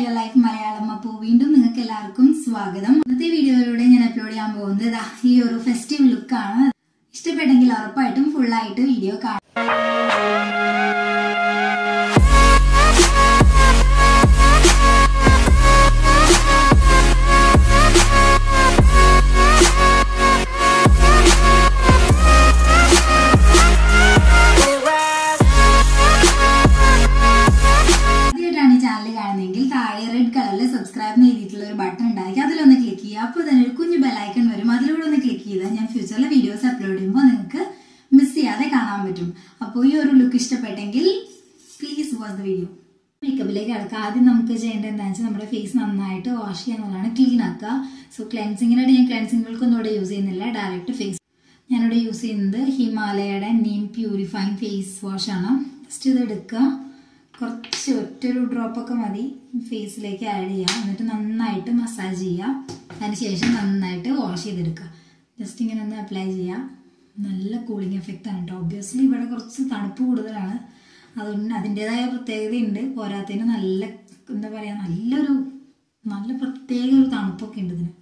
real life Malayalam അപ്പോൾ വീണ്ടും നിങ്ങൾക്ക് എല്ലാവർക്കും സ്വാഗതം ഇന്നത്തെ വീഡിയോയിലൂടെ ഞാൻ അപ്ലോഡ് ചെയ്യാൻ പോകുന്നത് ദാ ഈ ഒരു ഫെസ്റ്റീവ് ലുക്കാണ് ഇഷ്ടപ്പെട്ടെങ്കിൽ ഉറപ്പായിട്ടും ഫുള്ളായിട്ട് വീഡിയോ കാണാം ആദ്യമായിട്ടാണ് ഈ ചാനൽ കാണുന്നതെങ്കിൽ താഴെ റെഡ് കളറിൽ സബ്സ്ക്രൈബ് ചെയ്തിട്ടുള്ള ഒരു ബട്ടൺ ഉണ്ടായിരിക്കും അതിലൊന്ന് ക്ലിക്ക് ചെയ്യുക അപ്പോൾ തന്നെ ഒരു കുഞ്ഞു ബെലൈക്കൺ വരും അതിലൂടെ ഒന്ന് ക്ലിക്ക് ചെയ്താൽ ഞാൻ ഫ്യൂച്ചറിൽ വീഡിയോസ് അപ്ലോഡ് ചെയ്യുമ്പോൾ നിങ്ങൾക്ക് മിസ് ചെയ്യാതെ കാണാൻ പറ്റും അപ്പോൾ ഈ ഒരു ലുക്ക് ഇഷ്ടപ്പെട്ടെങ്കിൽ പ്ലീസ് വാച്ച് ദ വീഡിയോ മേക്കപ്പിലേക്ക് കിടക്കുക ആദ്യം നമുക്ക് ചെയ്യേണ്ടത് എന്താണെന്ന് വെച്ചാൽ നമ്മുടെ ഫേസ് നന്നായിട്ട് വാഷ് ചെയ്യുക എന്നുള്ളതാണ് ക്ലീൻ ആക്കുക സോ ക്ലെൻസിങ്ങിനായിട്ട് ഞാൻ ക്ലെൻസിങ്ങുകൾക്കൊന്നും ഇവിടെ യൂസ് ചെയ്യുന്നില്ല ഡയറക്റ്റ് ഫേസ് ഞാനിവിടെ യൂസ് ചെയ്യുന്നത് ഹിമാലയയുടെ നീം പ്യൂരിഫൈങ് ഫേസ് വാഷ് ആണ് ജസ്റ്റ് ഇത് എടുക്കുക കുറച്ച് ഒറ്റൊരു ഡ്രോപ്പൊക്കെ മതി ഫേസിലേക്ക് ആഡ് ചെയ്യുക എന്നിട്ട് നന്നായിട്ട് മസാജ് ചെയ്യുക അതിനുശേഷം നന്നായിട്ട് വാഷ് ചെയ്തെടുക്കുക ജസ്റ്റ് ഇങ്ങനെ ഒന്ന് അപ്ലൈ ചെയ്യുക നല്ല കൂളിംഗ് എഫക്റ്റ് ആണ് കേട്ടോ ഒബ്വിയസ്ലി ഇവിടെ കുറച്ച് തണുപ്പ് കൂടുതലാണ് അതുകൊണ്ട് അതിൻ്റെതായ പ്രത്യേകതയുണ്ട് പോരാത്തതിന് നല്ല എന്താ പറയുക നല്ലൊരു നല്ല പ്രത്യേക ഒരു തണുപ്പൊക്കെ ഉണ്ട് ഇതിന്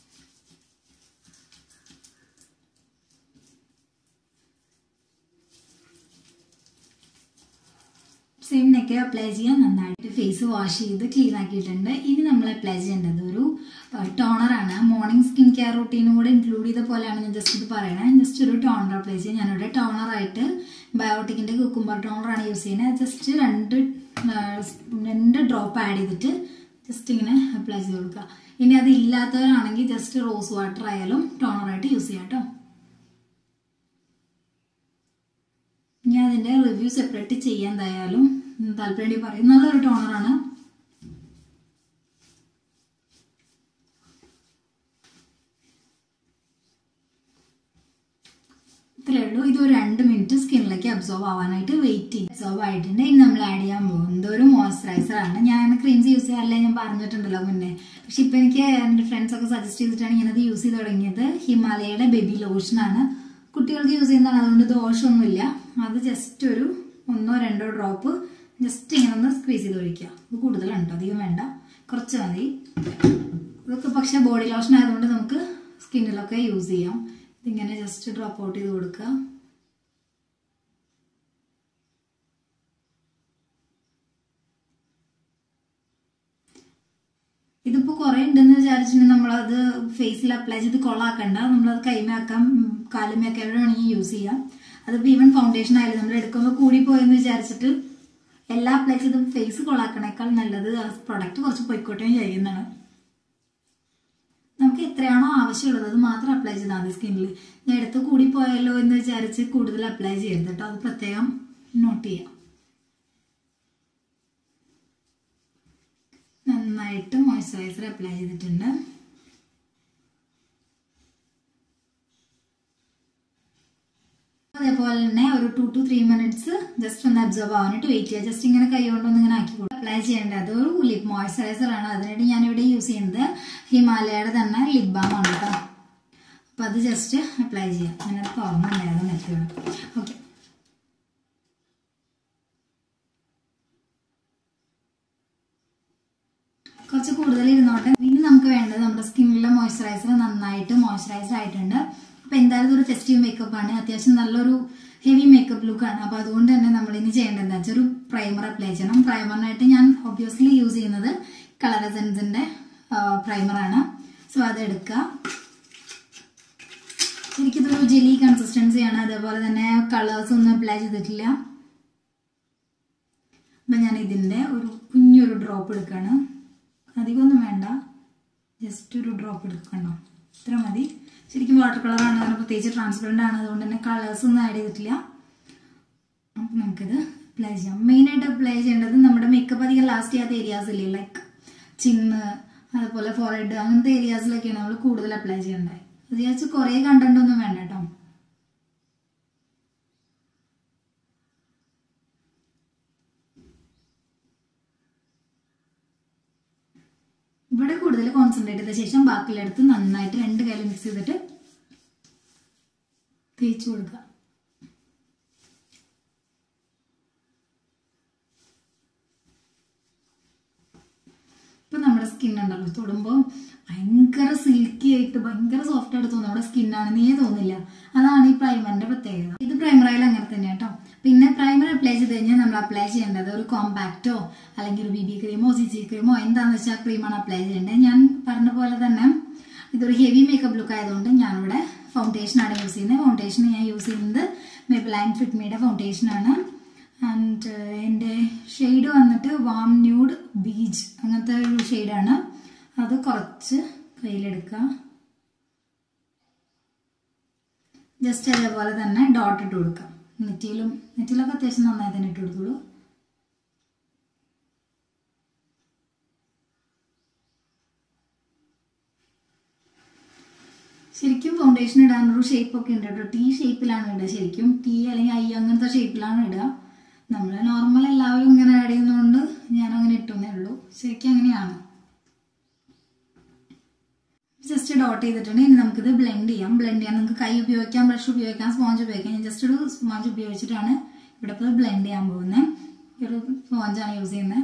സെയിം നെക്ക് അപ്ലൈ ചെയ്യാൻ നന്നായിട്ട് ഫേസ് വാഷ് ചെയ്ത് ക്ലീൻ ആക്കിയിട്ടുണ്ട് ഇനി നമ്മൾ അപ്ലൈ ചെയ്യേണ്ടത് ഒരു ടോണറാണ് മോർണിംഗ് സ്കിൻ കെയർ റൂട്ടീനും കൂടെ ഇൻക്ലൂഡ് ചെയ്ത പോലെയാണ് ഞാൻ ജസ്റ്റ് ഇത് പറയണത് ജസ്റ്റ് ഒരു ടോണർ അപ്ലൈ ചെയ്യാം ഞാനിവിടെ ടോണറായിട്ട് ബയോട്ടിക്കിൻ്റെ കുക്കുംബർ ടോണറാണ് യൂസ് ചെയ്യുന്നത് ജസ്റ്റ് രണ്ട് രണ്ട് ഡ്രോപ്പ് ആഡ് ചെയ്തിട്ട് ജസ്റ്റ് ഇങ്ങനെ അപ്ലൈ ചെയ്ത് കൊടുക്കുക ഇനി അത് ഇല്ലാത്തവരാണെങ്കിൽ ജസ്റ്റ് റോസ് വാട്ടർ ആയാലും ടോണറായിട്ട് യൂസ് ചെയ്യാം കേട്ടോ ഞാൻ അതിൻ്റെ റിവ്യൂ സെപ്പറേറ്റ് ചെയ്യാൻ എന്തായാലും താല്പര്യം പറയും നല്ലൊരു ടോണറാണ് ഇത്രയേ ഉള്ളൂ ഇത് ഒരു രണ്ട് മിനിറ്റ് സ്കിന്നിലേക്ക് അബ്സോർവ് ആവാനായിട്ട് വെയിറ്റ് ചെയ്യും അബ്സോർവ് ആയിട്ടുണ്ട് ഇനി നമ്മൾ ആഡ് ചെയ്യാൻ പോകുന്നത് ഒരു മോയ്സ്ചറൈസർ ആണ് ഞാൻ ക്രീംസ് യൂസ് ചെയ്യാറില്ല ഞാൻ പറഞ്ഞിട്ടുണ്ടല്ലോ മുന്നേ പക്ഷെ ഇപ്പം എനിക്ക് എൻ്റെ ഫ്രണ്ട്സ് ഒക്കെ സജസ്റ്റ് ചെയ്തിട്ടാണ് ഞാനത് യൂസ് ചെയ്ത് തുടങ്ങിയത് ഹിമാലയയുടെ ബേബി ലോഷൻ ആണ് കുട്ടികൾക്ക് യൂസ് ചെയ്യുന്നതാണ് അതുകൊണ്ട് ദോഷമൊന്നുമില്ല അത് ജസ്റ്റ് ഒരു ഒന്നോ രണ്ടോ ഡ്രോപ്പ് ജസ്റ്റ് ഇങ്ങനെ ഒന്ന് സ്ക്വീസ് ചെയ്ത് ഒഴിക്കുക ഇത് കൂടുതലാണ് കേട്ടോ അധികം വേണ്ട കുറച്ച് മതി ഇതൊക്കെ പക്ഷെ ബോഡി ലോഷൻ ആയതുകൊണ്ട് നമുക്ക് സ്കിന്നിലൊക്കെ യൂസ് ചെയ്യാം ഇതിങ്ങനെ ജസ്റ്റ് ഡ്രോപ്പ് ഔട്ട് ചെയ്ത് കൊടുക്കുക ഇതിപ്പോൾ കുറേ ഉണ്ടെന്ന് വിചാരിച്ചിട്ടുണ്ടെങ്കിൽ നമ്മളത് ഫേസിൽ അപ്ലൈ ചെയ്ത് കൊള്ളാക്കണ്ട നമ്മളത് കൈമയാക്കാം കാലുമയൊക്കെ എവിടെ വേണമെങ്കിൽ യൂസ് ചെയ്യാം അതിപ്പോൾ ഈവൻ ഫൗണ്ടേഷൻ ആയാലും നമ്മൾ എടുക്കുമ്പോൾ കൂടി പോയെന്ന് വിചാരിച്ചിട്ട് എല്ലാ അപ്ലൈ ചെയ്ത് ഫേസ് കൊള്ളാക്കണേക്കാൾ നല്ലത് ആ പ്രൊഡക്റ്റ് കുറച്ച് പൊയ്ക്കോട്ടെ വിചാരിക്കുന്നതാണ് നമുക്ക് എത്രയാണോ ആവശ്യമുള്ളത് അത് മാത്രം അപ്ലൈ ചെയ്താൽ മതി സ്കിന്നിൽ ഞാൻ എടുത്ത് കൂടി പോയല്ലോ എന്ന് വിചാരിച്ച് കൂടുതൽ അപ്ലൈ ചെയ്യരുത് കേട്ടോ അത് പ്രത്യേകം നോട്ട് ചെയ്യാം നന്നായിട്ട് മോയ്സ്ചറൈസർ അപ്ലൈ ചെയ്തിട്ടുണ്ട് അതേപോലെ തന്നെ ഒരു two two three minutes just ഒന്ന് അബ്സോർവ് ആവാനായിട്ട് വെയിറ്റ് ചെയ്യുക ജസ്റ്റ് ഇങ്ങനെ കൈ കൊണ്ടൊന്ന് ഇങ്ങനെ ആക്കി കൊടുക്കും അപ്ലൈ ചെയ്യേണ്ടത് അതൊരു ലിപ് മോയ്സ്ചറൈസർ ആണ് അതിനായിട്ട് ഞാനിവിടെ യൂസ് ചെയ്യുന്നത് ഹിമാലയയുടെ തന്നെ ലിപ് ബാം ആണ് കേട്ടോ അപ്പോൾ അത് ജസ്റ്റ് അപ്ലൈ ചെയ്യാം അങ്ങനെ തുറന്നുണ്ടായിരുന്നു മെത്തേഡ് ഓക്കെ കുറച്ച് കൂടുതൽ ഇരുന്നോട്ടെ ഇനി നമുക്ക് വേണ്ടത് നമ്മുടെ സ്കിന്നിലെ മോയ്സ്ചറൈസർ നന്നായിട്ട് മോയ്സ്ചറൈസ്ഡ് ആയിട്ടുണ്ട് അപ്പോൾ എന്തായാലും ഇതൊരു ഫെസ്റ്റീവ് മേക്കപ്പ് ആണ് അത്യാവശ്യം നല്ലൊരു ഹെവി മേക്കപ്പ് ലുക്കാണ് അപ്പോൾ അതുകൊണ്ട് തന്നെ നമ്മൾ ഇനി ചെയ്യേണ്ടത് എന്താ വെച്ചാൽ ഒരു പ്രൈമർ അപ്ലൈ ചെയ്യണം പ്രൈമറിനായിട്ട് ഞാൻ ഒബ്വിയസ്ലി യൂസ് ചെയ്യുന്നത് കളർ എസൻസിൻ്റെ പ്രൈമറാണ് സോ അത് എടുക്കുക എനിക്കിതൊരു ജെലി കൺസിസ്റ്റൻസിയാണ് അതേപോലെ തന്നെ കളേഴ്സ് ഒന്നും അപ്ലൈ ചെയ്തിട്ടില്ല അപ്പം ഞാൻ ഇതിൻ്റെ ഒരു കുഞ്ഞൊരു ഡ്രോപ്പ് എടുക്കുകയാണ് അധികമൊന്നും വേണ്ട ജസ്റ്റ് ഒരു ഡ്രോപ്പ് എടുക്കണ്ടോ ഇത്ര മതി ശരിക്കും വാട്ടർ കളറാണ് കാരണം പ്രത്യേകിച്ച് ട്രാൻസ്പെറൻ്റ് ആണ് അതുകൊണ്ട് തന്നെ കളേഴ്സ് ഒന്നും ആഡ് ചെയ്തിട്ടില്ല അപ്പം നമുക്കിത് അപ്ലൈ ചെയ്യാം മെയിനായിട്ട് അപ്ലൈ ചെയ്യേണ്ടത് നമ്മുടെ മേക്കപ്പ് അധികം ലാസ്റ്റ് ചെയ്യാത്ത ഏരിയാസ് ഇല്ലേ ലൈക്ക് ചിന്ന് അതുപോലെ ഫോറഹെഡ് അങ്ങനത്തെ ഏരിയാസിലൊക്കെയാണ് നമ്മൾ കൂടുതൽ അപ്ലൈ ചെയ്യേണ്ടത് അത് വിചാരിച്ച് കുറേ കണ്ടന്റ് ഒന്നും വേണ്ട കേട്ടോ ഇവിടെ കൂടുതൽ കോൺസെൻട്രേറ്റ് ചെയ്ത ശേഷം ബാക്കിയുള്ളടുത്ത് നന്നായിട്ട് രണ്ട് കയ്യിൽ മിക്സ് ചെയ്തിട്ട് തേച്ച് കൊടുക്കുക നമ്മുടെ സ്കിൻ ഉണ്ടല്ലോ തൊടുമ്പോൾ ഭയങ്കര സിൽക്കി ആയിട്ട് ഭയങ്കര സോഫ്റ്റ് ആയിട്ട് തോന്നും നമ്മുടെ സ്കിന്നാണെന്നേ തോന്നില്ല അതാണ് ഈ പ്രൈമറിന്റെ പ്രത്യേകത ഇത് പ്രൈമറായാലും അങ്ങനെ തന്നെ കേട്ടോ പിന്നെ പ്രൈമർ അപ്ലൈ ചെയ്ത് കഴിഞ്ഞാൽ നമ്മൾ അപ്ലൈ ചെയ്യേണ്ടത് ഒരു കോമ്പാക്റ്റോ അല്ലെങ്കിൽ ഒരു ബി ബി ക്രീമോ സി സി ക്രീമോ എന്താണെന്ന് വെച്ചാൽ ക്രീമാണ് അപ്ലൈ ചെയ്യേണ്ടത് ഞാൻ പറഞ്ഞ പോലെ തന്നെ ഇതൊരു ഹെവി മേക്കപ്പ് ലുക്ക് ആയതുകൊണ്ട് ഞാനിവിടെ ഫൗണ്ടേഷൻ ആണ് യൂസ് ചെയ്യുന്നത് ഫൗണ്ടേഷൻ ഞാൻ യൂസ് ചെയ്യുന്നത് മെബ്ലൈൻ ഫിറ്റ്മിയുടെ ഫൗണ്ടേഷൻ ആണ് ആൻഡ് എൻ്റെ ഷെയ്ഡ് വന്നിട്ട് വാം ന്യൂഡ് ബീച്ച് അങ്ങനത്തെ ഒരു ഷെയ്ഡാണ് അത് കുറച്ച് കയ്യിലെടുക്കുക ജസ്റ്റ് അതേപോലെ തന്നെ ഡോട്ട് ഇട്ട് കൊടുക്കാം നെറ്റിയിലും നെറ്റിയിലൊക്കെ അത്യാവശ്യം നന്നായി തന്നെ ഇട്ട് കൊടുത്തോളൂ ശരിക്കും ഫൗണ്ടേഷൻ ഇടാനൊരു ഷേപ്പ് ഒക്കെ ഉണ്ട് കേട്ടോ ടി ഷേപ്പിലാണ് ഇടുക ശരിക്കും ടി അല്ലെങ്കിൽ ഐ അങ്ങനത്തെ ഷേപ്പിലാണ് ഇടുക നമ്മൾ നോർമൽ എല്ലാവരും ഇങ്ങനെ ആഡ് ചെയ്യുന്നതുകൊണ്ട് ഞാൻ അങ്ങനെ ഇട്ടുന്നേ ഉള്ളൂ ശരിക്കും അങ്ങനെയാണ് ജസ്റ്റ് ഡോട്ട് ചെയ്തിട്ടുണ്ട് ഇനി നമുക്കിത് ബ്ലെൻഡ് ചെയ്യാം ബ്ലെൻഡ് ചെയ്യാൻ നമുക്ക് കൈ ഉപയോഗിക്കാം ബ്രഷ് ഉപയോഗിക്കാം സ്പോഞ്ച് ഉപയോഗിക്കാം ഞാൻ ജസ്റ്റ് ഒരു സ്പോഞ്ച് ഉപയോഗിച്ചിട്ടാണ് ഇവിടെ ഇപ്പോൾ ബ്ലെൻഡ് ചെയ്യാൻ പോകുന്നത് ഈ ഒരു സ്പോഞ്ചാണ് യൂസ് ചെയ്യുന്നത്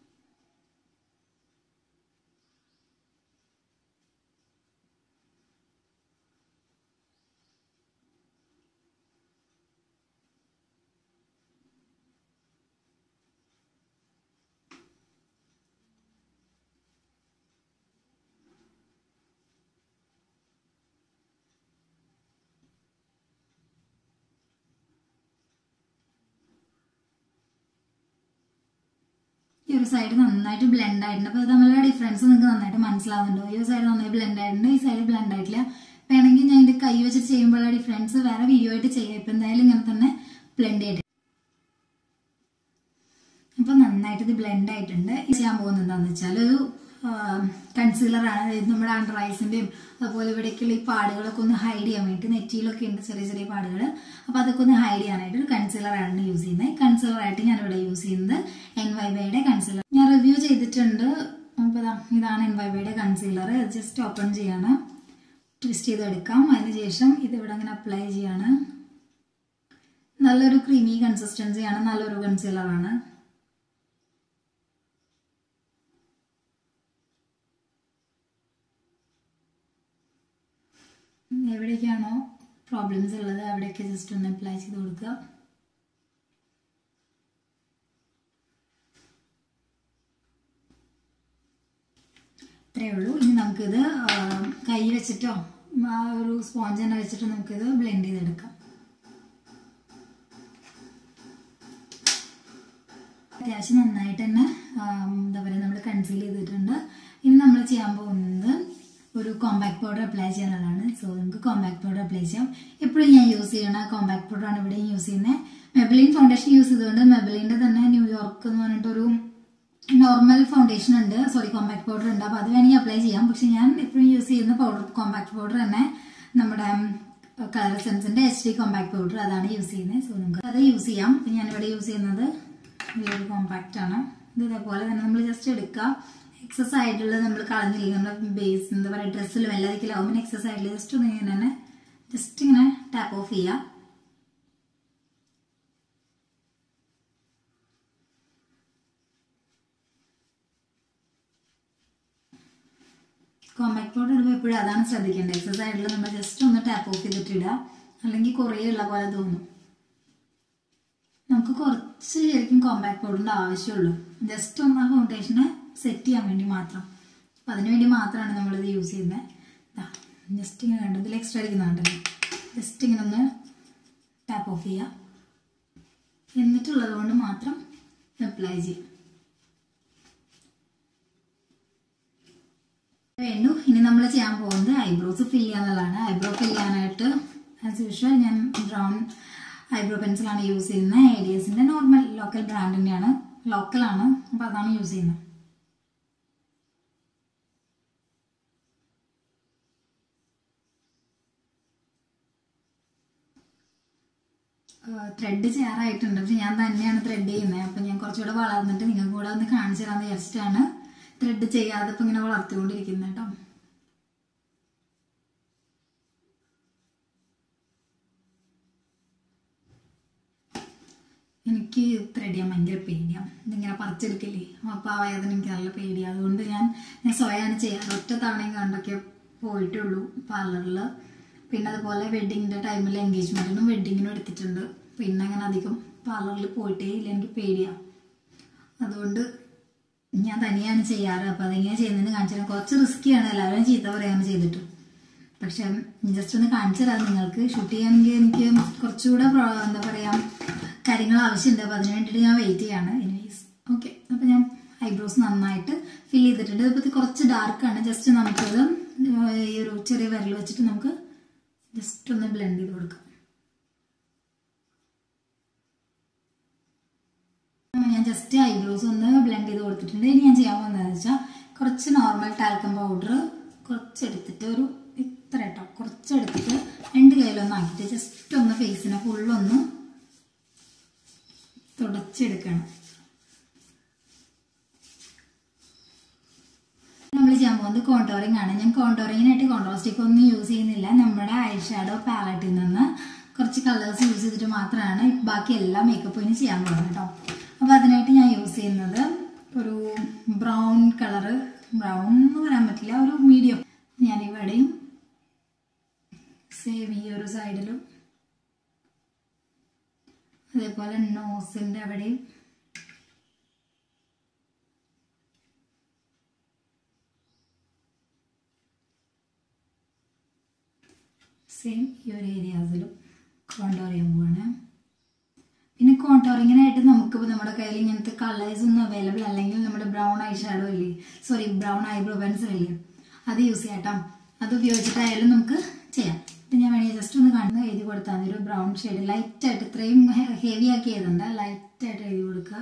ഈ ഒരു സൈഡ് നന്നായിട്ട് ബ്ലെൻഡ് ആയിട്ടുണ്ട് അപ്പോൾ തമ്മിലുള്ള ഡിഫറൻസ് നിങ്ങൾക്ക് നന്നായിട്ട് മനസ്സിലാവുന്നുണ്ടോ ഈ ഒരു സൈഡ് നന്നായി ബ്ലെൻഡ് ആയിട്ടുണ്ട് ഈ സൈഡ് ബ്ലെൻഡ് ആയിട്ടില്ല വേണമെങ്കിൽ ഞാൻ ഇതിന്റെ കൈ വെച്ചിട്ട് ചെയ്യുമ്പോഴുള്ള ഡിഫറൻസ് വേറെ വീഡിയോ ആയിട്ട് ചെയ്യാം ഇപ്പം എന്തായാലും ഇങ്ങനെ തന്നെ ബ്ലെൻഡ് ചെയ്തിട്ട് അപ്പൊ നന്നായിട്ട് ഇത് ബ്ലെൻഡ് ആയിട്ടുണ്ട് ഇത് ചെയ്യാൻ പോകുന്നത് എന്താണെന്ന് വെച്ചാൽ ഒരു കൺസീലർ ആണ് അതായത് നമ്മുടെ അണ്ടർ ഐസിന്റെയും അതുപോലെ ഇവിടേക്കുള്ള ഈ പാടുകളൊക്കെ ഒന്ന് ഹൈഡ് ചെയ്യാൻ വേണ്ടി നെറ്റിയിലൊക്കെ ഉണ്ട് ചെറിയ ചെറിയ പാടുകൾ അപ്പൊ അതൊക്കെ ഒന്ന് ഹൈഡ് ചെയ്യാനായിട്ട് ഒരു കൺസീലർ ആണ് യൂസ് ചെയ്യുന്നത് കൺസീലർ ആയിട്ട് ഞാൻ ഇവിടെ യൂസ് ചെയ്യുന്നത് എൻ വൈ ബൈയുടെ കൺസീലർ ഞാൻ റിവ്യൂ ചെയ്തിട്ടുണ്ട് അപ്പൊ ദാ ഇതാണ് എൻ വൈ ബൈയുടെ കൺസീലർ ജസ്റ്റ് ഓപ്പൺ ചെയ്യാണ് ട്വിസ്റ്റ് ചെയ്തെടുക്കാം അതിനുശേഷം ഇത് ഇവിടെ അങ്ങനെ അപ്ലൈ ചെയ്യാണ് നല്ലൊരു ക്രീമി കൺസിസ്റ്റൻസിയാണ് നല്ലൊരു കൺസീലർ ആണ് എവിടേക്കാണോ പ്രോബ്ലംസ് ഉള്ളത് അവിടെയൊക്കെ ജസ്റ്റ് ഒന്ന് അപ്ലൈ ചെയ്ത് കൊടുക്കുക ഇത്രയേ ഉള്ളൂ ഇനി നമുക്കിത് ആ, കൈ വെച്ചിട്ടോ ആ ഒരു സ്പോഞ്ച് തന്നെ വെച്ചിട്ട് നമുക്കിത് ബ്ലെൻഡ് ചെയ്തെടുക്കാം അത്യാവശ്യം നന്നായിട്ട് തന്നെ ആ, എന്താ പറയുക നമ്മൾ കൺസീൽ ചെയ്തിട്ടുണ്ട് ഇനി നമ്മൾ ചെയ്യാൻ പോകുന്നത് ഒരു കോമ്പാക്ട് പൗഡർ അപ്ലൈ ചെയ്യാനുള്ളതാണ് സോ നമുക്ക് കോമ്പാക്ട് പൗഡർ അപ്ലൈ ചെയ്യാം എപ്പോഴും ഞാൻ യൂസ് ചെയ്യണ കോമ്പാക്ട് പൗഡർ ആണ് ഇവിടെ യൂസ് ചെയ്യുന്നത് മെബലിൻ ഫൗണ്ടേഷൻ യൂസ് ചെയ്തുകൊണ്ട് മെബലിൻ്റെ തന്നെ ന്യൂയോർക്ക് എന്ന് പറഞ്ഞിട്ടൊരു നോർമൽ ഫൗണ്ടേഷൻ ഉണ്ട് സോറി കോമ്പാക്ട് പൗഡർ ഉണ്ട് അപ്പോൾ അത് വേണമെങ്കിൽ അപ്ലൈ ചെയ്യാം പക്ഷെ ഞാൻ എപ്പോഴും യൂസ് ചെയ്യുന്ന പൗഡർ കോമ്പാക്ട് പൗഡർ തന്നെ നമ്മുടെ കളർ സെൻസിന്റെ എച്ച് ഡി കോമ്പാക്ട് പൗഡർ അതാണ് യൂസ് ചെയ്യുന്നത് സോ നമുക്ക് അത് യൂസ് ചെയ്യാം ഇപ്പൊ ഞാനിവിടെ യൂസ് ചെയ്യുന്നത് ഈ ഒരു കോമ്പാക്റ്റ് ആണ് ഇത് ഇതേപോലെ തന്നെ നമ്മൾ ജസ്റ്റ് എടുക്കുക എക്സസ് ആയിട്ടുള്ള നമ്മൾ കളഞ്ഞില്ല നമ്മുടെ ബേസ് എന്താ പറയുക ഡ്രസ്സിൽ വെള്ളരിക്കലാവും എക്സസ് ആയിട്ടുള്ള ജസ്റ്റ് ഒന്ന് ഇങ്ങനെ തന്നെ ജസ്റ്റ് ഇങ്ങനെ ടാപ്പ് ഓഫ് ചെയ്യുക കോമ്പാക്ട് പൗഡർ ഇടുമ്പോൾ എപ്പോഴും അതാണ് ശ്രദ്ധിക്കേണ്ടത് എക്സസ് ആയിട്ടുള്ള നമ്മൾ ജസ്റ്റ് ഒന്ന് ടാപ്പ് ഓഫ് ചെയ്തിട്ട് ഇടുക അല്ലെങ്കിൽ കുറേ ഉള്ള പോലെ തോന്നും നമുക്ക് കുറച്ച് ശരിക്കും കോമ്പാക്ട് പൗഡറിൻ്റെ ആവശ്യമുള്ളൂ ജസ്റ്റ് ഒന്ന് ആ ഫൗണ്ടേഷനെ സെറ്റ് ചെയ്യാൻ വേണ്ടി മാത്രം അപ്പം അതിന് വേണ്ടി മാത്രമാണ് നമ്മളിത് യൂസ് ചെയ്യുന്നത് ജസ്റ്റ് ഇങ്ങനെ കണ്ടു ഇതിൽ എക്സ്ട്രാ അടിക്കുന്നുണ്ടല്ലോ ജസ്റ്റ് ഇങ്ങനെ ഒന്ന് ടാപ്പ് ഓഫ് ചെയ്യുക എന്നിട്ടുള്ളത് കൊണ്ട് മാത്രം അപ്ലൈ ചെയ്യാം വേണ്ടു ഇനി നമ്മൾ ചെയ്യാൻ പോകുന്നത് ഐബ്രോസ് ഫിൽ ചെയ്യാന്നുള്ളതാണ് ഐബ്രോ ഫിൽ ചെയ്യാനായിട്ട് ആസ് യൂഷ്വൽ ഞാൻ ബ്രൗൺ ഐബ്രോ പെൻസിലാണ് യൂസ് ചെയ്യുന്നത് ഏരിയസിന്റെ നോർമൽ ലോക്കൽ ബ്രാൻഡ് തന്നെയാണ് ലോക്കലാണ് അപ്പോൾ അതാണ് യൂസ് ചെയ്യുന്നത് ത്രെഡ് ചെയ്യാറായിട്ടുണ്ട് പക്ഷെ ഞാൻ തന്നെയാണ് ത്രെഡ് ചെയ്യുന്നത് അപ്പം ഞാൻ കുറച്ചുകൂടെ വളർന്നിട്ട് നിങ്ങൾക്ക് കൂടെ ഒന്ന് കാണിച്ചു തരാമെന്ന് വിചാരിച്ചിട്ടാണ് ത്രെഡ് ചെയ്യാതെ ഇപ്പം ഇങ്ങനെ വളർത്തിക്കൊണ്ടിരിക്കുന്നത് കേട്ടോ എനിക്ക് ത്രെഡ് ചെയ്യാൻ ഭയങ്കര പേടിയാണ് ഇതിങ്ങനെ പറിച്ചെടുക്കില്ലേ അപ്പോൾ ആ വേദന എനിക്ക് നല്ല പേടിയാണ് അതുകൊണ്ട് ഞാൻ ഞാൻ സ്വയമാണ് ചെയ്യാറ് ഒറ്റ തവണയും കണ്ടൊക്കെ പോയിട്ടുള്ളൂ പാർലറിൽ പിന്നെ അതുപോലെ വെഡിങ്ങിൻ്റെ ടൈമിൽ എൻഗേജ്മെൻറ്റിനും വെഡിങ്ങിനും എടുത്തിട്ടുണ്ട് പിന്നെ അങ്ങനെ അധികം പാർലറിൽ പോയിട്ടേ ഇല്ല എനിക്ക് പേടിയാണ് അതുകൊണ്ട് ഞാൻ തനിയാണ് ചെയ്യാറ് അപ്പോൾ അതെങ്ങനെ ചെയ്യുന്നതെന്ന് കാണിച്ചു തരാം കുറച്ച് റിസ്ക്കിയാണ് എല്ലാവരും ചീത്ത പറയാന്ന് ചെയ്തിട്ട് പക്ഷെ ജസ്റ്റ് ഒന്ന് കാണിച്ചു തരാം നിങ്ങൾക്ക് ഷൂട്ട് ചെയ്യാണെങ്കിൽ എനിക്ക് കുറച്ചുകൂടെ പ്രോ- എന്താ പറയുക കാര്യങ്ങൾ ആവശ്യമുണ്ട് അപ്പോൾ അതിന് വേണ്ടിയിട്ട് ഞാൻ വെയിറ്റ് ചെയ്യാണ് എനിവേസ് ഓക്കെ അപ്പോൾ ഞാൻ ഐബ്രോസ് നന്നായിട്ട് ഫിൽ ചെയ്തിട്ടുണ്ട് ഇതിപ്പോൾ കുറച്ച് ഡാർക്കാണ് ജസ്റ്റ് നമുക്കത് ഈ ഒരു ചെറിയ വിരൽ വെച്ചിട്ട് നമുക്ക് ജസ്റ്റ് ഒന്ന് ബ്ലെൻഡ് ചെയ്ത് കൊടുക്കാം ഞാൻ ജസ്റ്റ് ഐബ്രോസ് ഒന്ന് ബ്ലെൻഡ് ചെയ്ത് കൊടുത്തിട്ടുണ്ട് ഇനി ഞാൻ ചെയ്യാൻ പോകുന്നതെന്ന് വെച്ചാൽ കുറച്ച് നോർമൽ ടാൽക്കം പൗഡർ കുറച്ചെടുത്തിട്ട് ഒരു ഇത്ര കേട്ടോ കുറച്ചെടുത്തിട്ട് രണ്ട് കയ്യിലൊന്ന് ആക്കിയിട്ട് ജസ്റ്റ് ഒന്ന് ഫേസിനെ ഫുള്ളൊന്ന് തുടച്ചെടുക്കണം നമ്മൾ ചെയ്യാൻ പോകുന്നത് കോണ്ടോറിംഗ് ആണ് ഞാൻ കോണ്ടോറിങ്ങിനായിട്ട് കോണ്ടോർ സ്റ്റിക്ക് ഒന്നും യൂസ് ചെയ്യുന്നില്ല നമ്മുടെ ഐ ഷാഡോ പാലറ്റിൽ നിന്ന് കുറച്ച് കളേഴ്സ് യൂസ് ചെയ്തിട്ട് മാത്രമാണ് ബാക്കി എല്ലാ മേക്കപ്പും ഇനി ചെയ്യാൻ പോകുന്നത് കേട്ടോ അപ്പോൾ അതിനായിട്ട് ഞാൻ യൂസ് ചെയ്യുന്നത് ഒരു ബ്രൗൺ കളറ് ബ്രൗൺ എന്ന് പറയാൻ പറ്റില്ല ഒരു മീഡിയം ഞാൻ ഇവിടെയും സെയിം ഈ ഒരു സൈഡിലും അതേപോലെ നോസിൻ്റെ അവിടെയും സെയിം ഈ ഒരു ഏരിയാസിലും കോണ്ടോർ ചെയ്യാൻ പോവാണ് പിന്നെ കോണ്ടോറിങ്ങിനായിട്ട് നമുക്കിപ്പോൾ നമ്മുടെ കയ്യിൽ ഇങ്ങനത്തെ കളേഴ്സ് ഒന്നും അവൈലബിൾ അല്ലെങ്കിൽ നമ്മുടെ ബ്രൗൺ ഐ ഷാഡോ ഇല്ലേ സോറി ബ്രൗൺ ഐബ്രോ പെൻസിൽ ഇല്ലേ അത് യൂസ് ചെയ്യാം കേട്ടോ അത് ഉപയോഗിച്ചിട്ടായാലും നമുക്ക് ചെയ്യാം ഇപ്പം ഞാൻ വേണമെങ്കിൽ ജസ്റ്റ് ഒന്ന് കണ്ണ് എഴുതി കൊടുത്താൽ മതി ഒരു ബ്രൗൺ ഷെയ്ഡ് ലൈറ്റായിട്ട് ഇത്രയും ഹെവി ആക്കി എഴുതണ്ട ലൈറ്റായിട്ട് എഴുതി കൊടുക്കുക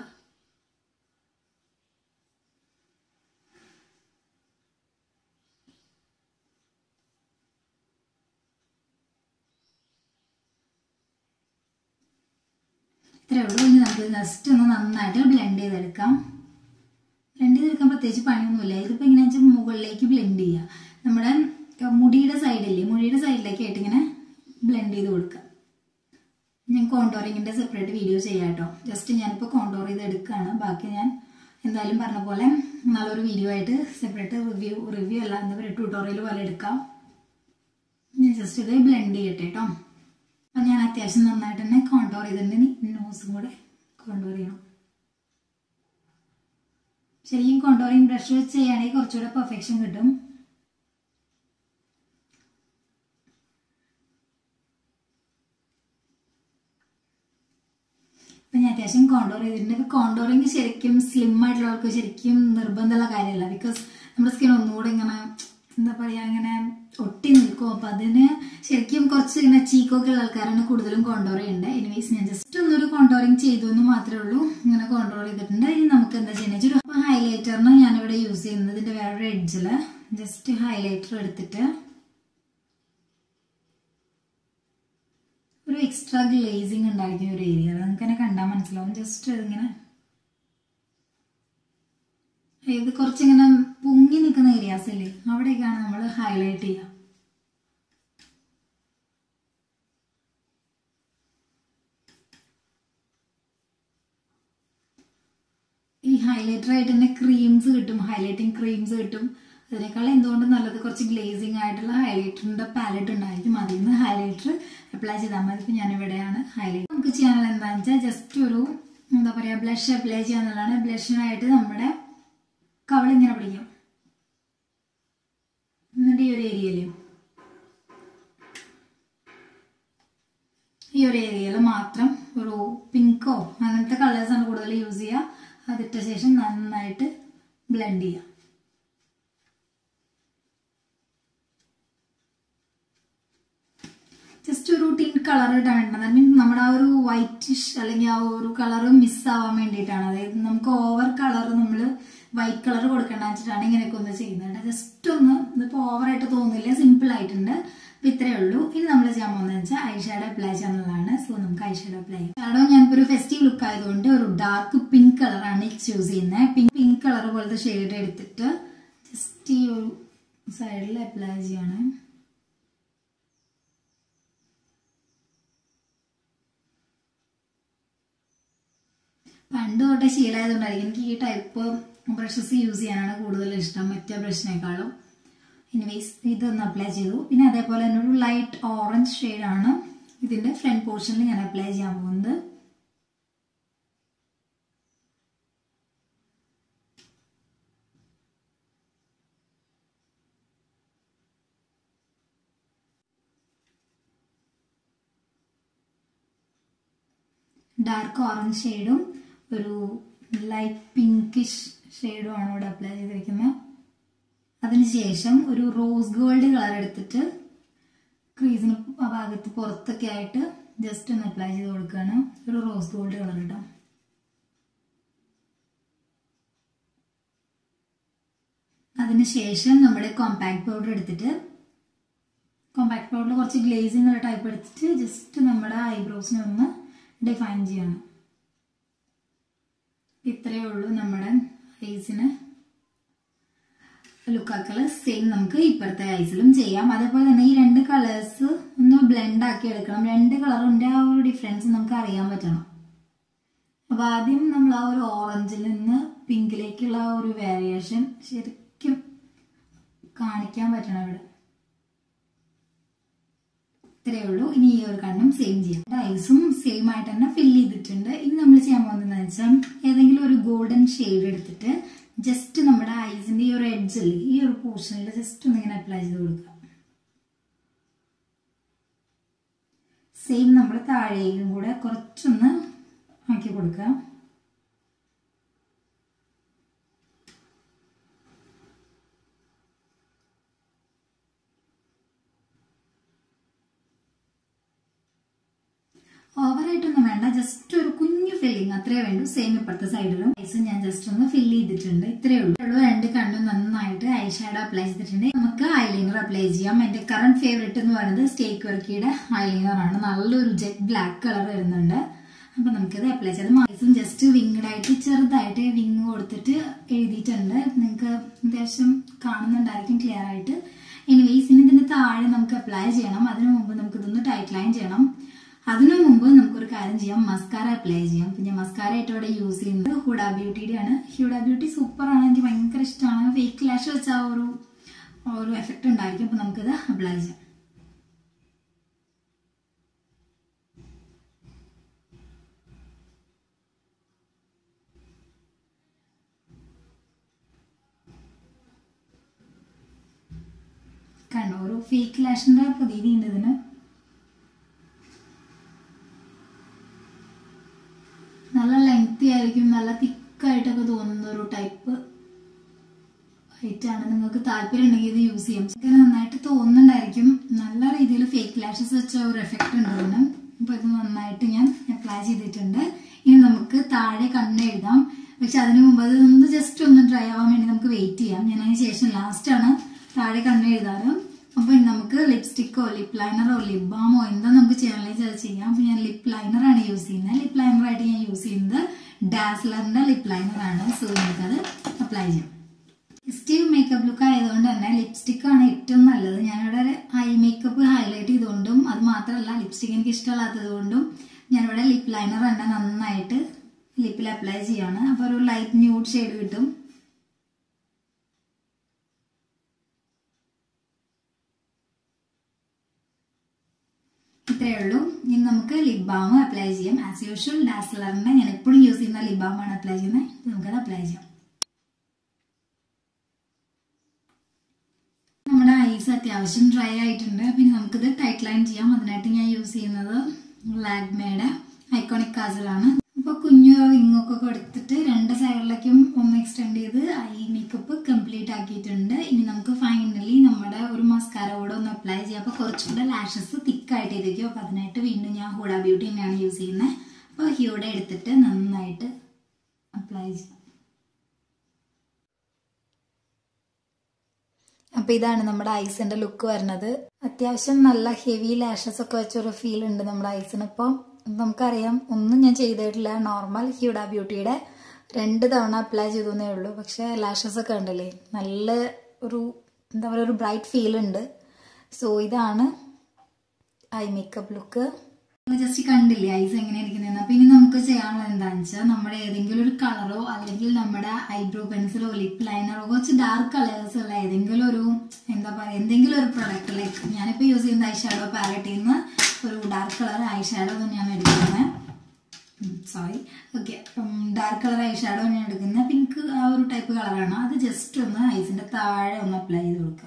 ഇത്രയേ ഉള്ളൂ ഇനി നമുക്ക് ജസ്റ്റ് ഒന്ന് നന്നായിട്ട് ബ്ലെൻഡ് ചെയ്തെടുക്കാം ബ്ലെൻഡ് ചെയ്തെടുക്കാൻ പ്രത്യേകിച്ച് പണിയൊന്നുമില്ല ഇതിപ്പോൾ ഇങ്ങനെ വെച്ചാൽ മുകളിലേക്ക് ബ്ലെൻഡ് ചെയ്യുക നമ്മുടെ മുടിയുടെ സൈഡില്ലേ മുടിയുടെ സൈഡിലേക്ക് ആയിട്ട് ഇങ്ങനെ ബ്ലെൻഡ് ചെയ്ത് കൊടുക്കുക ഞാൻ കോണ്ടോറിങ്ങിൻ്റെ സെപ്പറേറ്റ് വീഡിയോ ചെയ്യാം കേട്ടോ ജസ്റ്റ് ഞാനിപ്പോൾ കോണ്ടോർ ചെയ്ത് എടുക്കുകയാണ് ബാക്കി ഞാൻ എന്തായാലും പറഞ്ഞ പോലെ നല്ലൊരു വീഡിയോ ആയിട്ട് സെപ്പറേറ്റ് റിവ്യൂ റിവ്യൂ അല്ല എന്താ പറയുക ട്യൂട്ടോറിയൽ പോലെ എടുക്കാം ഞാൻ ജസ്റ്റ് ഇത് ബ്ലെൻഡ് ചെയ്യട്ടെ കേട്ടോ അപ്പം ഞാൻ അത്യാവശ്യം നന്നായിട്ട് തന്നെ കോണ്ടോർ ചെയ്തിട്ടുണ്ട് നോസും കൂടെ കോണ്ടോർ ചെയ്യണം ശരിക്കും കോണ്ടോറിങ് ബ്രഷ് വെച്ച് ചെയ്യുകയാണെങ്കിൽ കുറച്ചുകൂടെ പെർഫെക്ഷൻ കിട്ടും അപ്പം ഞാൻ അത്യാവശ്യം കോണ്ടോർ ചെയ്തിട്ടുണ്ട് കോണ്ടോറിങ് ശരിക്കും സ്ലിം ആയിട്ടുള്ളവർക്ക് ശരിക്കും നിർബന്ധമുള്ള കാര്യമല്ല ബിക്കോസ് നമ്മുടെ സ്കിൻ ഒന്നുകൂടെ ഇങ്ങനെ എന്താ പറയുക ഇങ്ങനെ ഒട്ടി നിൽക്കും അപ്പം അതിന് ശരിക്കും കുറച്ച് ഇങ്ങനെ ചീക്കൊക്കെ ഉള്ള ആൾക്കാരാണ് കൂടുതലും കോണ്ടോർ ചെയ്യേണ്ടത് എനിവേസ് ഞാൻ ജസ്റ്റ് ഒന്നൊരു കോണ്ടോറിങ് ചെയ്തു എന്ന് മാത്രമേ ഉള്ളൂ ഇങ്ങനെ കോണ്ടോർ ചെയ്തിട്ടുണ്ട് ഇനി നമുക്ക് എന്താ ചെയ്യുന്നത് വെച്ചാൽ അപ്പോൾ ഹൈലൈറ്ററിന് ഞാനിവിടെ യൂസ് ചെയ്യുന്നത് ഇതിൻ്റെ വേറൊരു എഡ്ജിൽ ജസ്റ്റ് ഹൈലൈറ്റർ എടുത്തിട്ട് ഒരു എക്സ്ട്രാ ഗ്ലേസിങ് ഉണ്ടായിരിക്കുന്ന ഒരു ഏരിയ നിങ്ങൾക്ക് തന്നെ കണ്ടാൽ മനസ്സിലാവും ജസ്റ്റ് ഇങ്ങനെ ഇത് കുറച്ചിങ്ങനെ പൊങ്ങി നിൽക്കുന്ന ഏരിയാസ് അല്ലേ അവിടെയൊക്കെയാണ് നമ്മൾ ഹൈലൈറ്റ് ചെയ്യുക ഈ ഹൈലൈറ്റർ ആയിട്ട് തന്നെ ക്രീംസ് കിട്ടും ഹൈലൈറ്റിംഗ് ക്രീംസ് കിട്ടും അതിനേക്കാൾ എന്തുകൊണ്ട് നല്ലത് കുറച്ച് ഗ്ലേസിങ് ആയിട്ടുള്ള ഹൈലൈറ്ററിന്റെ പാലറ്റ് ഉണ്ടായിരിക്കും അതിൽ നിന്ന് ഹൈലൈറ്റർ അപ്ലൈ ചെയ്താൽ മതി ഇപ്പം ഞാനിവിടെയാണ് ഹൈലൈറ്റ് നമുക്ക് ചെയ്യാനുള്ള എന്താണെന്ന് വെച്ചാൽ ജസ്റ്റ് ഒരു എന്താ പറയുക ബ്ലഷ് അപ്ലൈ ചെയ്യാന്നുള്ളതാണ് ബ്ലഷിനായിട്ട് നമ്മുടെ കവളിങ്ങനെ പിടിക്കും എന്നിട്ട് ഈ ഒരു ഏരിയയിൽ ഈ ഒരു ഏരിയയിൽ മാത്രം ഒരു പിങ്കോ അങ്ങനത്തെ കളേഴ്സാണ് കൂടുതൽ യൂസ് ചെയ്യുക അതിട്ട ശേഷം നന്നായിട്ട് ബ്ലെൻഡ് ചെയ്യുക ജസ്റ്റ് ഒരു ടിൻ കളർ ഇട്ടാൻ വേണ്ടത് ഐ മീൻ നമ്മുടെ ആ ഒരു വൈറ്റിഷ് അല്ലെങ്കിൽ ആ ഒരു കളർ മിസ് ആവാൻ വേണ്ടിയിട്ടാണ് അതായത് നമുക്ക് ഓവർ കളർ നമ്മൾ വൈറ്റ് കളർ കൊടുക്കേണ്ട വെച്ചിട്ടാണ് ഇങ്ങനെയൊക്കെ ഒന്ന് ചെയ്യുന്നത് ജസ്റ്റ് ഒന്ന് ഇതിപ്പോൾ ഓവറായിട്ട് തോന്നുന്നില്ല സിമ്പിൾ ആയിട്ടുണ്ട് അപ്പൊ ഇത്രയേ ഉള്ളൂ ഇനി നമ്മൾ ചെയ്യാൻ പോകുന്നത് വെച്ചാൽ ഐ ഷാഡോ അപ്ലൈ ചെയ്യാന്നുള്ളതാണ് സോ നമുക്ക് ഐ ഷാഡോ അപ്ലൈ ചെയ്യാം ഷാഡോ ഞാനിപ്പോൾ ഒരു ഫെസ്റ്റീവ് ലുക്ക് ആയതുകൊണ്ട് ഒരു ഡാർക്ക് പിങ്ക് കളറാണ് ചൂസ് ചെയ്യുന്നത് പിങ്ക് പിങ്ക് കളർ പോലത്തെ ഷെയ്ഡ് എടുത്തിട്ട് ജസ്റ്റ് ഈ ഒരു സൈഡിൽ അപ്ലൈ ചെയ്യാണ് പണ്ട് തൊട്ടേ ശീലമായതുകൊണ്ടായിരിക്കും എനിക്ക് ഈ ടൈപ്പ് ബ്രഷസ് യൂസ് ചെയ്യാനാണ് കൂടുതൽ ഇഷ്ടം മറ്റേ ബ്രഷിനേക്കാളും എനിവേസ് ഇതൊന്ന് അപ്ലൈ ചെയ്തു പിന്നെ അതേപോലെ തന്നെ ഒരു ലൈറ്റ് ഓറഞ്ച് ഷെയ്ഡാണ് ഇതിന്റെ ഫ്രണ്ട് പോർഷനിൽ ഞാൻ അപ്ലൈ ചെയ്യാൻ പോകുന്നത് ഡാർക്ക് ഓറഞ്ച് ഷെയ്ഡും ഒരു ലൈറ്റ് പിങ്കിഷ് ഷെയ്ഡും ആണ് ഇവിടെ അപ്ലൈ ചെയ്തിരിക്കുന്നത് അതിനുശേഷം ഒരു റോസ് ഗോൾഡ് കളർ എടുത്തിട്ട് ക്രീസിന് ആ ഭാഗത്ത് പുറത്തൊക്കെ ആയിട്ട് ജസ്റ്റ് ഒന്ന് അപ്ലൈ ചെയ്ത് കൊടുക്കുകയാണ് ഒരു റോസ് ഗോൾഡ് കളർ ഇടാം അതിനുശേഷം നമ്മുടെ കോമ്പാക്ട് പൗഡർ എടുത്തിട്ട് കോമ്പാക്ട് പൗഡറിൽ കുറച്ച് ഗ്ലേസിംഗ് ഉള്ള ടൈപ്പ് എടുത്തിട്ട് ജസ്റ്റ് നമ്മുടെ ഐബ്രോസിനെ ഒന്ന് ഡിഫൈൻ ചെയ്യണം ഇത്രയേ ഉള്ളൂ നമ്മുടെ ഐസിന് ലുക്കാക്കൾ സെയിം നമുക്ക് ഇപ്പോഴത്തെ ഐസിലും ചെയ്യാം അതേപോലെ തന്നെ ഈ രണ്ട് കളേഴ്സ് ഒന്ന് ബ്ലെൻഡ് ആക്കി എടുക്കണം രണ്ട് കളറിന്റെ ആ ഒരു ഡിഫറൻസ് നമുക്ക് അറിയാൻ പറ്റണം അപ്പൊ ആദ്യം നമ്മൾ ആ ഒരു ഓറഞ്ചിൽ നിന്ന് പിങ്കിലേക്കുള്ള ആ ഒരു വേരിയേഷൻ ശരിക്കും കാണിക്കാൻ പറ്റണം ഇവിടെ ഇത്രയേ ഉള്ളൂ ഇനി ഈ ഒരു കണ്ണും സെയിം ചെയ്യാം ഐസും സെയിം ആയിട്ട് തന്നെ ഫില്ല് ചെയ്തിട്ടുണ്ട് ഇനി നമ്മൾ ചെയ്യാൻ പോകുന്നത് വെച്ചാൽ ഏതെങ്കിലും ഒരു ഗോൾഡൻ ഷെയ്ഡ് എടുത്തിട്ട് ജസ്റ്റ് നമ്മുടെ ഐസിന്റെ ഈ ഒരു എഡ്ജിൽ ഈ ഒരു പോർഷനിൽ ജസ്റ്റ് ഒന്ന് ഇങ്ങനെ അപ്ലൈ ചെയ്ത് കൊടുക്കുക സെയിം നമ്മൾ താഴേക്കും കൂടെ കുറച്ചൊന്ന് ആക്കി കൊടുക്കുക ഓവറായിട്ടൊന്നും വേണ്ട ജസ്റ്റ് ഒരു കുഞ്ഞു ഫില്ലിങ് അത്രേ വേണ്ടു സെയിം ഇപ്പുറത്തെ സൈഡിലും ഐസും ഞാൻ ജസ്റ്റ് ഒന്ന് ഫില്ല് ചെയ്തിട്ടുണ്ട് ഇത്രയേ ഉള്ളൂ ഉള്ളൂ രണ്ട് കണ്ണും നന്നായിട്ട് ഐ ഷാഡോ അപ്ലൈ ചെയ്തിട്ടുണ്ട് നമുക്ക് ഐലൈനർ അപ്ലൈ ചെയ്യാം എന്റെ കറണ്ട് ഫേവറേറ്റ് എന്ന് പറയുന്നത് സ്റ്റേക്ക് വർക്കിയുടെ ഐലൈനർ ആണ് നല്ലൊരു ജെറ്റ് ബ്ലാക്ക് കളർ വരുന്നുണ്ട് അപ്പൊ നമുക്കിത് അപ്ലൈ ചെയ്ത് ഐസും ജസ്റ്റ് വിങ്ഡ് ആയിട്ട് ചെറുതായിട്ട് വിങ് കൊടുത്തിട്ട് എഴുതിയിട്ടുണ്ട് നിങ്ങൾക്ക് അത്യാവശ്യം കാണുന്നുണ്ടായിരിക്കും ക്ലിയർ ആയിട്ട് എനിവേസ് ഇനി ഇതിന്റെ താഴെ നമുക്ക് അപ്ലൈ ചെയ്യണം അതിനു മുമ്പ് നമുക്ക് ഇതൊന്ന് ടൈറ്റ് ലൈൻ ചെയ്യണം അതിനു മുമ്പ് നമുക്കൊരു കാര്യം ചെയ്യാം മസ്കാര അപ്ലൈ ചെയ്യാം പിന്നെ മസ്കാര ആയിട്ട് ഇവിടെ യൂസ് ചെയ്യുന്നത് ഹുഡ ബ്യൂട്ടിയുടെ ആണ് ഹ്യൂഡ ബ്യൂട്ടി സൂപ്പർ ആണ് എനിക്ക് ഭയങ്കര ഇഷ്ടമാണ് ഫേക്ക് ലാഷ് വെച്ച ആ ഒരു ഒരു എഫക്റ്റ് ഉണ്ടായിരിക്കും അപ്പൊ നമുക്കിത് അപ്ലൈ ചെയ്യാം കണ്ടോ ഒരു ഫേക്ക് ലാഷിന്റെ പ്രതീതി ഉണ്ട് ഇതിന് നല്ല ലെങ്തി ആയിരിക്കും നല്ല തിക്കായിട്ടൊക്കെ തോന്നുന്ന ഒരു ടൈപ്പ് ആണ് നിങ്ങൾക്ക് താല്പര്യം ഉണ്ടെങ്കിൽ ഇത് യൂസ് ചെയ്യാം എനിക്ക് നന്നായിട്ട് തോന്നുന്നുണ്ടായിരിക്കും നല്ല രീതിയിൽ ഫേക്ക് ലാഷസ് വെച്ച ഒരു എഫക്റ്റ് ഉണ്ട് ഇതിന് അപ്പൊ ഇത് നന്നായിട്ട് ഞാൻ അപ്ലൈ ചെയ്തിട്ടുണ്ട് ഇനി നമുക്ക് താഴെ കണ്ണ് എഴുതാം പക്ഷെ അതിനു മുമ്പ് അത് ഒന്ന് ജസ്റ്റ് ഒന്ന് ഡ്രൈ ആവാൻ വേണ്ടി നമുക്ക് വെയിറ്റ് ചെയ്യാം ഞാൻ അതിന് ശേഷം ലാസ്റ്റ് ആണ് താഴെ കണ്ണ് എഴുതാറ് അപ്പൊ ഇനി നമുക്ക് ലിപ്സ്റ്റിക്കോ ലിപ് ലൈനറോ ലിപ് ബാമോ എന്താ നമുക്ക് ചെയ്യാനുള്ള അത് ചെയ്യാം അപ്പൊ ഞാൻ ലിപ് ലൈനർ ആണ് യൂസ് ചെയ്യുന്നത് ലിപ് ലൈനർ ആയിട്ട് ഞാൻ യൂസ് ചെയ്യുന്നത് ഡാസ്ലറിന്റെ ലിപ് ലൈനർ ആണ് സോ നമുക്കത് അപ്ലൈ ചെയ്യാം സ്റ്റീവ് മേക്കപ്പ് ലുക്ക് ആയതുകൊണ്ട് തന്നെ ലിപ്സ്റ്റിക് ആണ് ഏറ്റവും നല്ലത് ഞാനിവിടെ ഐ മേക്കപ്പ് ഹൈലൈറ്റ് ചെയ്തുകൊണ്ടും അത് മാത്രമല്ല ലിപ്സ്റ്റിക് എനിക്ക് ഇഷ്ടമല്ലാത്തത് കൊണ്ടും ഞാനിവിടെ ലിപ് ലൈനർ തന്നെ നന്നായിട്ട് ലിപ്പിൽ അപ്ലൈ ചെയ്യാണ് അപ്പോൾ ഒരു ലൈറ്റ് ന്യൂഡ് ഷെയ്ഡ് കിട്ടും ഇത്രയേ ഉള്ളൂ ഇനി നമുക്ക് ലിപ് ബാം അപ്ലൈ ചെയ്യാം ആസ് യൂഷ്വൽ ഡാസ്ലറിന്റെ ഞാൻ എപ്പോഴും യൂസ് ചെയ്യുന്ന ലിപ് ബാം ആണ് അപ്ലൈ ചെയ്യുന്നത് നമുക്കത് അപ്ലൈ ചെയ്യാം നമ്മുടെ ഐസ് അത്യാവശ്യം ഡ്രൈ ആയിട്ടുണ്ട് പിന്നെ നമുക്കിത് ടൈറ്റ് ലൈൻ ചെയ്യാം അതിനായിട്ട് ഞാൻ യൂസ് ചെയ്യുന്നത് ലാഗ്മയുടെ ഐക്കോണിക് കാജലാണ് അപ്പൊ കുഞ്ഞു വിങ്ങൊക്കെ കൊടുത്തിട്ട് രണ്ട് സൈഡിലേക്കും ഒന്ന് എക്സ്റ്റെൻഡ് ചെയ്ത് ഐ മേക്കപ്പ് കംപ്ലീറ്റ് ആക്കിയിട്ടുണ്ട് ഇനി നമുക്ക് ഫൈനലി നമ്മുടെ ഒരു മസ്കാര കൂടെ ഒന്ന് അപ്ലൈ ചെയ്യാം അപ്പൊ കുറച്ചുകൂടെ ലാഷസ് തിക്കായിട്ട് ഇരിക്കും അപ്പൊ അതിനായിട്ട് വീണ്ടും ഞാൻ ഹൂഡ ബ്യൂട്ടി തന്നെയാണ് യൂസ് ചെയ്യുന്നത് അപ്പൊ ഹ്യൂഡ എടുത്തിട്ട് നന്നായിട്ട് അപ്ലൈ ചെയ്യാം അപ്പൊ ഇതാണ് നമ്മുടെ ഐസിന്റെ ലുക്ക് വരുന്നത് അത്യാവശ്യം നല്ല ഹെവി ലാഷസ് ഒക്കെ വെച്ചൊരു ഫീൽ ഉണ്ട് നമ്മുടെ ഐസിന് ഇപ്പോൾ നമുക്കറിയാം ഒന്നും ഞാൻ ചെയ്തിട്ടില്ല നോർമൽ ഹ്യൂഡ ബ്യൂട്ടിയുടെ രണ്ട് തവണ അപ്ലൈ ചെയ്തേ ഉള്ളൂ പക്ഷെ ലാഷസ് ഒക്കെ ഉണ്ടല്ലേ നല്ല ഒരു എന്താ പറയുക ഒരു ബ്രൈറ്റ് ഫീൽ ഉണ്ട് സോ ഇതാണ് ഐ മേക്കപ്പ് ലുക്ക് ജസ്റ്റ് കണ്ടില്ലേ ഐസ് എങ്ങനെ ഇരിക്കുന്നതെന്ന് അപ്പൊ ഇനി നമുക്ക് ചെയ്യാനുള്ളത് എന്താണെന്ന് വെച്ചാൽ നമ്മുടെ ഏതെങ്കിലും ഒരു കളറോ അല്ലെങ്കിൽ നമ്മുടെ ഐബ്രോ പെൻസിലോ ലിപ് ലൈനറോ കുറച്ച് ഡാർക്ക് കളേഴ്സ് ഉള്ള ഏതെങ്കിലും ഒരു എന്താ പറയുക എന്തെങ്കിലും ഒരു പ്രൊഡക്റ്റ് ലൈക്ക് ഞാനിപ്പോൾ യൂസ് ചെയ്യുന്ന ഐ ഷാഡോ പാലറ്റിൽ നിന്ന് ഒരു ഡാർക്ക് കളർ ഐ ഷാഡോ ഞാൻ എടുക്കുന്നത് sorry okay dark colour eye shadow ഞാൻ എടുക്കുന്നത് പിങ്ക് ആ ഒരു ടൈപ്പ് കളറാണ് അത് ജസ്റ്റ് ഒന്ന് ഐസിന്റെ താഴെ ഒന്ന് അപ്ലൈ ചെയ്ത് കൊടുക്കുക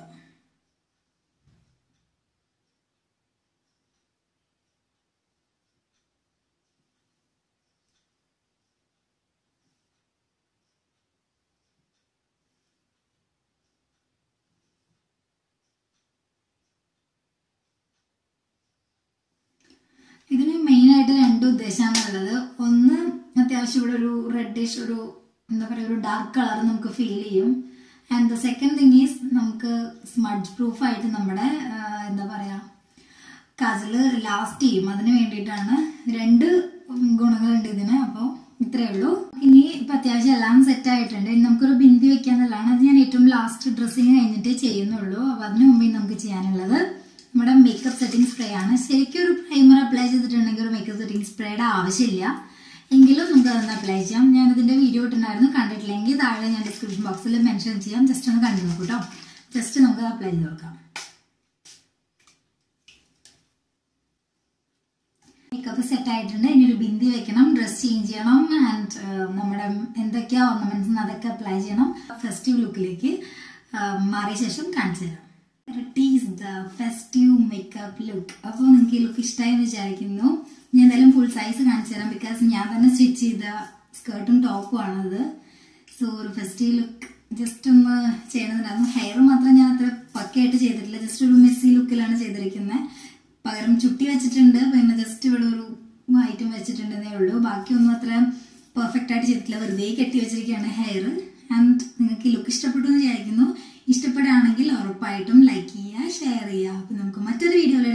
ഇതിന് മെയിൻ ആയിട്ട് രണ്ട് ഉദ്ദേശമാണ് ഉള്ളത് ഒന്ന് അത്യാവശ്യം ഇവിടെ ഒരു റെഡിഷ് ഒരു എന്താ പറയുക ഒരു ഡാർക്ക് കളർ നമുക്ക് ഫീൽ ചെയ്യും and the second thing is നമുക്ക് സ്മഡ്ജ് പ്രൂഫ് ആയിട്ട് നമ്മുടെ ആ, എന്താ പറയാ കാജല് ലാസ്റ്റ് ചെയ്യും അതിന് വേണ്ടിയിട്ടാണ് രണ്ട് ഗുണങ്ങളുണ്ട് ഇതിന് അപ്പോൾ ഇത്രയേ ഉള്ളൂ ഇനി ഇപ്പൊ അത്യാവശ്യം എല്ലാം സെറ്റ് ആയിട്ടുണ്ട് ഇനി നമുക്കൊരു ബിന്ദി വെക്കാന്നുള്ളതാണ് അത് ഞാൻ ഏറ്റവും ലാസ്റ്റ് ഡ്രസ്സിങ് കഴിഞ്ഞിട്ടേ ചെയ്യുന്നുള്ളൂ അപ്പൊ അതിന് മുമ്പേ നമുക്ക് ചെയ്യാനുള്ളത് നമ്മുടെ മേക്കപ്പ് സെറ്റിംഗ് സ്പ്രേ ആണ് ശരിക്കും ഒരു പ്രൈമർ അപ്ലൈ ചെയ്തിട്ടുണ്ടെങ്കിൽ ഒരു മേക്കപ്പ് സെറ്റിംഗ് സ്പ്രേയുടെ ആവശ്യമില്ല എങ്കിലും നമുക്ക് അതൊന്ന് അപ്ലൈ ചെയ്യാം ഞാൻ ഇതിന്റെ വീഡിയോ ഇട്ടുണ്ടായിരുന്നു കണ്ടിട്ടില്ലെങ്കിൽ താഴെ ഞാൻ ഡിസ്ക്രിപ്ഷൻ ബോക്സിൽ മെൻഷൻ ചെയ്യാം ജസ്റ്റ് ഒന്ന് കണ്ടു നോക്കൂ കേട്ടോ ജസ്റ്റ് നമുക്ക് അപ്ലൈ ചെയ്ത് കൊടുക്കാം മേക്കപ്പ് സെറ്റ് ആയിട്ടുണ്ട് ഇനി ഒരു ബിന്ദി വെക്കണം ഡ്രസ് ചേഞ്ച് ചെയ്യണം ആൻഡ് നമ്മുടെ എന്തൊക്കെയാ ഓർണമെന്റ്സ് അതൊക്കെ അപ്ലൈ ചെയ്യണം ഫെസ്റ്റീവ് ലുക്കിലേക്ക് മാറിയ ശേഷം കാണിച്ചു തരാം is the festive makeup look അപ്പോൾ നിങ്ങൾക്ക് ഈ ലുക്ക് ഇഷ്ടമായി എന്ന് വിചാരിക്കുന്നു ഞാൻ എന്തായാലും ഫുൾ സൈസ് കാണിച്ചു തരാം ബിക്കോസ് ഞാൻ തന്നെ സ്റ്റിച്ച് ചെയ്ത സ്കേർട്ടും ടോപ്പും ആണത് സോ ഒരു ഫെസ്റ്റീവ് ലുക്ക് ജസ്റ്റ് ഒന്ന് ചെയ്യണമെന്നുണ്ടായിരുന്നു ഹെയർ മാത്രം ഞാൻ അത്ര പക്കയായിട്ട് ചെയ്തിട്ടില്ല ജസ്റ്റ് ഒരു മെസ്സി ലുക്കിലാണ് ചെയ്തിരിക്കുന്നത് പകരം ചുട്ടി വെച്ചിട്ടുണ്ട് പിന്നെ ജസ്റ്റ് ഇവിടെ ഒരു ഐറ്റം വെച്ചിട്ടുണ്ടെന്നേ ഉള്ളൂ ബാക്കിയൊന്നും അത്ര പെർഫെക്റ്റ് ആയിട്ട് ചെയ്തിട്ടില്ല വെറുതെ കെട്ടി വെച്ചിരിക്കുകയാണ് ഹെയർ ആൻഡ് നിങ്ങൾക്ക് ഈ ലുക്ക് ഇഷ്ടപ്പെട്ടു എന്ന് വിചാരിക്കുന്നു ഇഷ്ടപ്പെടുകയാണെങ്കിൽ ഉറപ്പായിട്ടും ലൈക്ക് ചെയ്യുക ഷെയർ ചെയ്യുക അപ്പൊ നമുക്ക് മറ്റൊരു വീഡിയോയിൽ